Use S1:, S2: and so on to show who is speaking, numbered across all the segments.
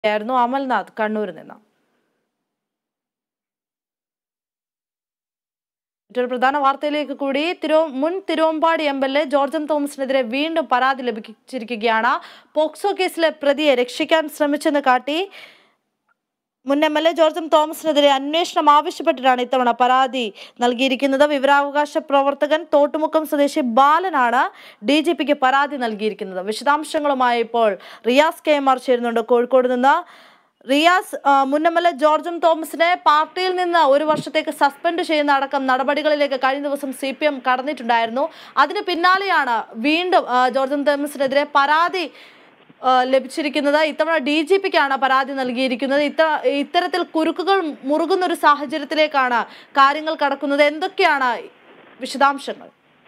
S1: ആയിരുന്നു അമൽനാഥ് കണ്ണൂരിൽ നിന്ന് മറ്റൊരു പ്രധാന വാർത്തയിലേക്ക് കൂടി തിരു മുൻ തിരുവമ്പാടി എം എൽ എ ജോർജൻ തോമസിനെതിരെ വീണ്ടും പരാതി ലഭിച്ചിരിക്കുകയാണ് പോക്സോ കേസിലെ പ്രതിയെ രക്ഷിക്കാൻ ശ്രമിച്ചെന്ന് കാട്ടി മുൻ എം എൽ എ ജോർജൻ തോമസിനെതിരെ അന്വേഷണം ആവശ്യപ്പെട്ടിട്ടാണ് ഇത്തവണ പരാതി നൽകിയിരിക്കുന്നത് വിവരാവകാശ പ്രവർത്തകൻ തോട്ടുമുക്കം സ്വദേശി ബാലനാണ് ഡി ജി പിക്ക് പരാതി നൽകിയിരിക്കുന്നത് വിശദാംശങ്ങളുമായി ഇപ്പോൾ റിയാസ് കെ എം ആർ ചേരുന്നുണ്ട് കോഴിക്കോട് നിന്ന് റിയാസ് ആ, മുൻ എം എൽ എ ജോർജൻ തോമസിനെ പാർട്ടിയിൽ നിന്ന് ഒരു വർഷത്തേക്ക് സസ്പെൻഡ് ചെയ്യുന്ന അടക്കം നടപടികളിലേക്ക് കഴിഞ്ഞ ദിവസം സി പി എം കടന്നിട്ടുണ്ടായിരുന്നു അതിന് പിന്നാലെയാണ് വീണ്ടും ആ, ജോർജൻ തോമസിനെതിരെ പരാതി ആ, ലഭിച്ചിരിക്കുന്നത് ഇത്തവണ ഡി ജി പിക്കാണ് പരാതി നൽകിയിരിക്കുന്നത് ഇത്ത ഇത്തരത്തിൽ കുരുക്കുകൾ മുറുകുന്ന ഒരു സാഹചര്യത്തിലേക്കാണ് കാര്യങ്ങൾ കടക്കുന്നത് എന്തൊക്കെയാണ് വിശദാംശങ്ങൾ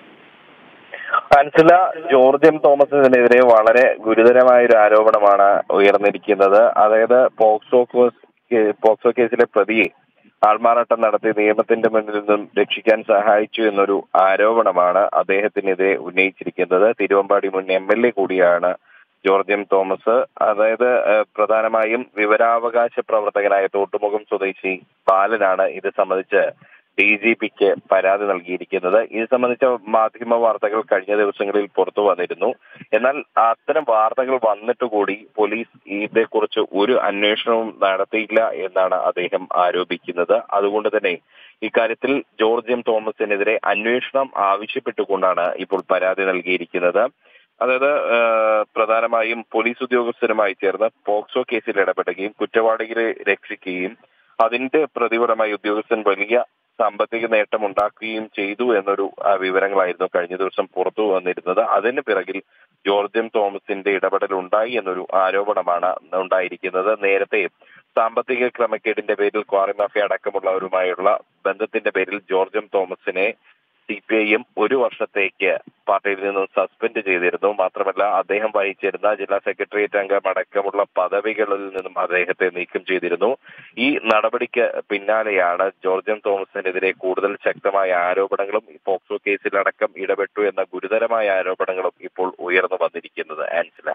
S2: അൻസില ജോർജ് എം തോമസിനെതിരെ വളരെ ഗുരുതരമായ ഒരു ആരോപണമാണ് ഉയർന്നിരിക്കുന്നത് അതായത് പോക്സോ കേസ് കേ- പോക്സോ കേസിലെ പ്രതിയെ ആൾമാറാട്ടം നടത്തി നിയമത്തിന്റെ മുന്നിൽ നിന്നും രക്ഷിക്കാൻ സഹായിച്ചു എന്നൊരു ആരോപണമാണ് അദ്ദേഹത്തിനെതിരെ ഉന്നയിച്ചിരിക്കുന്നത് തിരുവമ്പാടി മുൻ എം എൽ എ കൂടിയാണ് ജോർജ് എം തോമസ് അതായത് ഏഹ്, പ്രധാനമായും വിവരാവകാശ പ്രവർത്തകനായ തോട്ടുമുഖം സ്വദേശി ബാലനാണ് ഇത് സംബന്ധിച്ച് ഡി ജി പിക്ക് പരാതി നൽകിയിരിക്കുന്നത് ഇത് സംബന്ധിച്ച മാധ്യമ വാർത്തകൾ കഴിഞ്ഞ ദിവസങ്ങളിൽ പുറത്തു വന്നിരുന്നു എന്നാൽ അത്തരം വാർത്തകൾ വന്നിട്ട് കൂടി പോലീസ് ഇതേക്കുറിച്ച് ഒരു അന്വേഷണവും നടത്തിയില്ല എന്നാണ് അദ്ദേഹം ആരോപിക്കുന്നത് അതുകൊണ്ട് തന്നെ ഇക്കാര്യത്തിൽ ജോർജ് എം തോമസിനെതിരെ അന്വേഷണം ആവശ്യപ്പെട്ടുകൊണ്ടാണ് ഇപ്പോൾ പരാതി നൽകിയിരിക്കുന്നത് അതായത് ഏഹ്, പ്രധാനമായും പോലീസ് ഉദ്യോഗസ്ഥരുമായി ചേർന്ന് പോക്സോ കേസിൽ ഇടപെടുകയും കുറ്റവാളികളെ രക്ഷിക്കുകയും അതിന്റെ പ്രതിഫലമായി ഉദ്യോഗസ്ഥൻ വലിയ സാമ്പത്തിക നേട്ടം ഉണ്ടാക്കുകയും ചെയ്തു എന്നൊരു ആ, വിവരങ്ങളായിരുന്നു കഴിഞ്ഞ ദിവസം പുറത്തു വന്നിരുന്നത് അതിന് പിറകിൽ ജോർജ് എം തോമസിന്റെ ഇടപെടൽ ഉണ്ടായി എന്നൊരു ആരോപണമാണ് ഉണ്ടായിരിക്കുന്നത് നേരത്തെ സാമ്പത്തിക ക്രമക്കേടിന്റെ പേരിൽ ക്വാറി മാഫിയ അടക്കമുള്ളവരുമായുള്ള ബന്ധത്തിന്റെ പേരിൽ ജോർജ് എം തോമസിനെ സി പി ഐ എം ഒരു വർഷത്തേക്ക് പാർട്ടിയിൽ നിന്നും സസ്പെൻഡ് ചെയ്തിരുന്നു മാത്രമല്ല അദ്ദേഹം വഹിച്ചിരുന്ന ജില്ലാ സെക്രട്ടേറിയറ്റ് അംഗം അടക്കമുള്ള പദവികളിൽ നിന്നും അദ്ദേഹത്തെ നീക്കം ചെയ്തിരുന്നു ഈ നടപടിക്ക് പിന്നാലെയാണ് ജോർജൻ തോമസിനെതിരെ കൂടുതൽ ശക്തമായ ആരോപണങ്ങളും ഈ പോക്സോ കേസിലടക്കം ഇടപെട്ടു എന്ന ഗുരുതരമായ ആരോപണങ്ങളും ഇപ്പോൾ ഉയർന്നു വന്നിരിക്കുന്നത് ആൻസില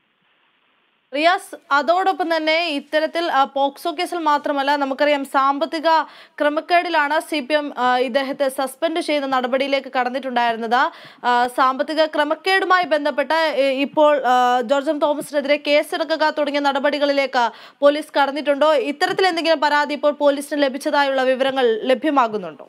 S1: റിയാസ് അതോടൊപ്പം തന്നെ ഇത്തരത്തിൽ ആ, പോക്സോ കേസിൽ മാത്രമല്ല നമുക്കറിയാം സാമ്പത്തിക ക്രമക്കേടിലാണ് സി പി എം ഇദ്ദേഹത്തെ സസ്പെൻഡ് ചെയ്യുന്ന നടപടിയിലേക്ക് കടന്നിട്ടുണ്ടായിരുന്നത് ആ, സാമ്പത്തിക ക്രമക്കേടുമായി ബന്ധപ്പെട്ട് ഏ, ഇപ്പോൾ ആ, ജോർജ് എം തോമസിനെതിരെ കേസെടുക്കുക തുടങ്ങിയ നടപടികളിലേക്ക് പോലീസ് കടന്നിട്ടുണ്ടോ ഇത്തരത്തിൽ എന്തെങ്കിലും പരാതി ഇപ്പോൾ പോലീസിന് ലഭിച്ചതായുള്ള വിവരങ്ങൾ ലഭ്യമാകുന്നുണ്ടോ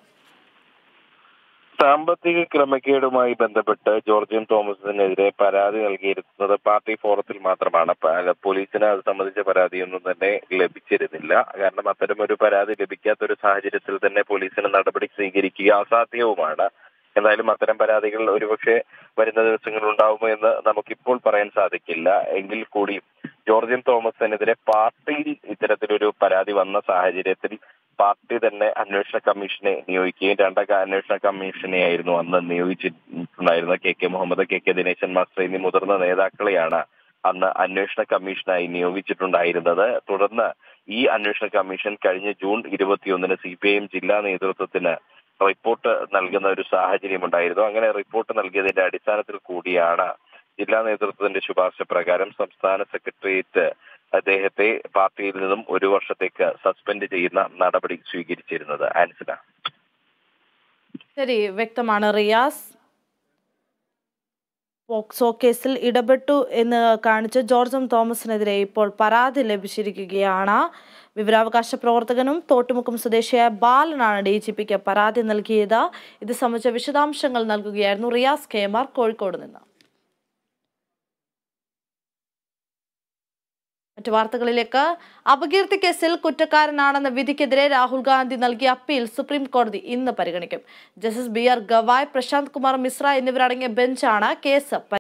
S2: സാമ്പത്തിക ക്രമക്കേടുമായി ബന്ധപ്പെട്ട് ജോർജ് എം തോമസിനെതിരെ പരാതി നൽകിയിരുന്നത് പാർട്ടി ഫോറത്തിൽ മാത്രമാണ് പ- പോലീസിന് അത് സംബന്ധിച്ച പരാതിയൊന്നും തന്നെ ലഭിച്ചിരുന്നില്ല കാരണം അത്തരം ഒരു പരാതി ലഭിക്കാത്ത ഒരു സാഹചര്യത്തിൽ തന്നെ പോലീസിന് നടപടി സ്വീകരിക്കുക അസാധ്യവുമാണ് എന്തായാലും അത്തരം പരാതികൾ ഒരുപക്ഷെ വരുന്ന ദിവസങ്ങളിൽ ഉണ്ടാവുമോ എന്ന് നമുക്കിപ്പോൾ പറയാൻ സാധിക്കില്ല എങ്കിൽ കൂടി ജോർജ് എം തോമസിനെതിരെ പാർട്ടിയിൽ ഇത്തരത്തിലൊരു പരാതി വന്ന സാഹചര്യത്തിൽ പാർട്ടി തന്നെ അന്വേഷണ കമ്മീഷനെ നിയോഗിക്കുകയും രണ്ടംഗ അന്വേഷണ കമ്മീഷനെയായിരുന്നു അന്ന് നിയോഗിച്ചിട്ടുണ്ടായിരുന്നത് K K Muhammad K K Dineshan master എന്നീ മുതിർന്ന നേതാക്കളെയാണ് അന്ന് അന്വേഷണ കമ്മീഷനായി നിയോഗിച്ചിട്ടുണ്ടായിരുന്നത് തുടർന്ന് ഈ അന്വേഷണ കമ്മീഷൻ കഴിഞ്ഞ ജൂൺ ഇരുപത്തിയൊന്നിന് സി പി ഐ എം ജില്ലാ നേതൃത്വത്തിന് റിപ്പോർട്ട് നൽകുന്ന ഒരു സാഹചര്യം ഉണ്ടായിരുന്നു അങ്ങനെ റിപ്പോർട്ട് നൽകിയതിന്റെ അടിസ്ഥാനത്തിൽ കൂടിയാണ് ജില്ലാ നേതൃത്വത്തിന്റെ ശുപാർശ പ്രകാരം സംസ്ഥാന സെക്രട്ടേറിയറ്റ് അദ്ദേഹത്തെ പാർട്ടിയിൽ നിന്നും ഒരു വർഷത്തേക്ക് സസ്പെൻഡ് ചെയ്യുന്ന നടപടി സ്വീകരിച്ചിരുന്നത് ആൻസിന
S1: ശരി വ്യക്തമാണ് റിയാസ് പോക്സോ കേസിൽ ഇടപെട്ടു എന്ന് കാണിച്ച് ജോർജ് എം തോമസിനെതിരെ ഇപ്പോൾ പരാതി ലഭിച്ചിരിക്കുകയാണ് വിവരാവകാശ പ്രവർത്തകനും തോട്ടുമുക്കം സ്വദേശിയായ ബാലനാണ് ഡി ജി പിക്ക് പരാതി നൽകിയത് ഇത് സംബന്ധിച്ച വിശദാംശങ്ങൾ നൽകുകയായിരുന്നു Riyas K M R Kozhikode നിന്ന് മറ്റു വാർത്തകളിലേക്ക് അപകീർത്തി കേസിൽ കുറ്റക്കാരനാണെന്ന വിധിക്കെതിരെ രാഹുൽ ഗാന്ധി നൽകിയ അപ്പീൽ സുപ്രീം കോടതി ഇന്ന് പരിഗണിക്കും justice B R Gavai Prashant Kumar Mishra എന്നിവരടങ്ങിയ ബെഞ്ചാണ് കേസ്